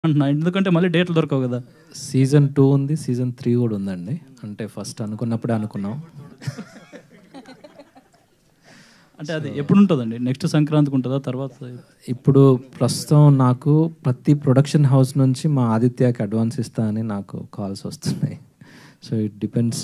అంటున్నా ఎందుకంటే మళ్ళీ డేట్లు దొరకవు కదా సీజన్ టూ ఉంది సీజన్ త్రీ కూడా ఉందండి అంటే ఫస్ట్ అనుకున్నప్పుడే అనుకున్నాం అంటే అది ఎప్పుడు ఉంటుందండి నెక్స్ట్ సంక్రాంతికి ఉంటుందా తర్వాత ఇప్పుడు ప్రస్తుతం నాకు ప్రతి ప్రొడక్షన్ హౌస్ నుంచి మా ఆదిత్యకి అడ్వాన్స్ ఇస్తా అని నాకు కాల్స్ వస్తున్నాయి so it depends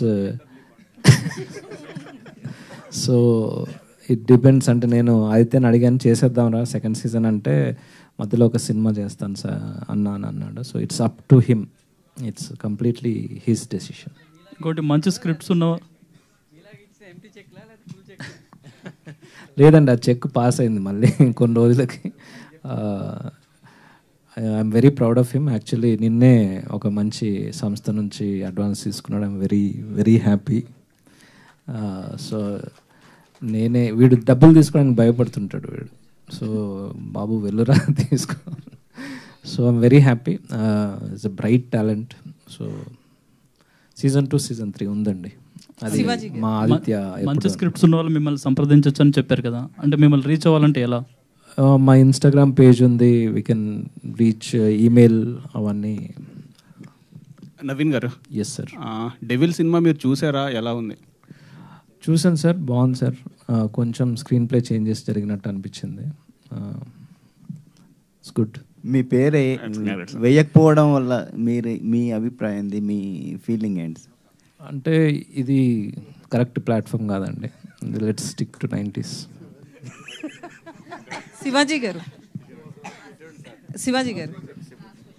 so it depends అంటే నేను ఆదిత్యని అడిగాను చేసేద్దాం రా సెకండ్ సీజన్ అంటే మధ్యలో ఒక సినిమా చేస్తాను సార్ అన్నా అని అన్నాడు so it's up to him it's completely his decision ఇంకోటి మంచి స్క్రిప్ట్స్ ఉన్నవా లేదండి ఆ చెక్ పాస్ అయింది మళ్ళీ కొన్ని రోజులకి I'm very proud of him actually నిన్నే ఒక మంచి సంస్థ నుంచి అడ్వాన్స్ తీసుకున్నాడు I'm very very happy so నేనే వీడు డబ్బులు తీసుకోవడానికి భయపడుతుంటాడు వీడు సో బాబు వెళ్ళురా తీసుకో so I'm very happy it's a bright talent so season two season three ఉందండి అది మా ఆదిత్య మంచి ఎప్పుడు- స్క్రిప్ట్స్ ఉన్న వాళ్ళు మిమ్మల్ని సంప్రదించవచ్చు అని చెప్పారు కదా అంటే మిమ్మల్ని రీచ్ అవ్వాలంటే ఎలా ఆ, మా ఇన్స్టాగ్రామ్ పేజ్ ఉంది వీ కెన్ రీచ్ ఈమెయిల్ అవన్నీ నవీన్ గారు ఎస్ సార్ ఆ, డెవిల్ సినిమా మీరు చూసారా ఎలా ఉంది చూసాను సార్ బాగుంది సార్ ఆ, కొంచెం స్క్రీన్ ప్లే చేంజెస్ జరిగినట్టు అనిపించింది ఇట్స్ గుడ్ మీ పేరు వేయకపోవడం వల్ల మీరు మీ అభిప్రాయం ఏంది మీ ఫీలింగ్ ఏంటి అంటే ఇది కరెక్ట్ ప్లాట్ఫామ్ కాదండి let's stick to nineties Shivaji garu Shivaji గారు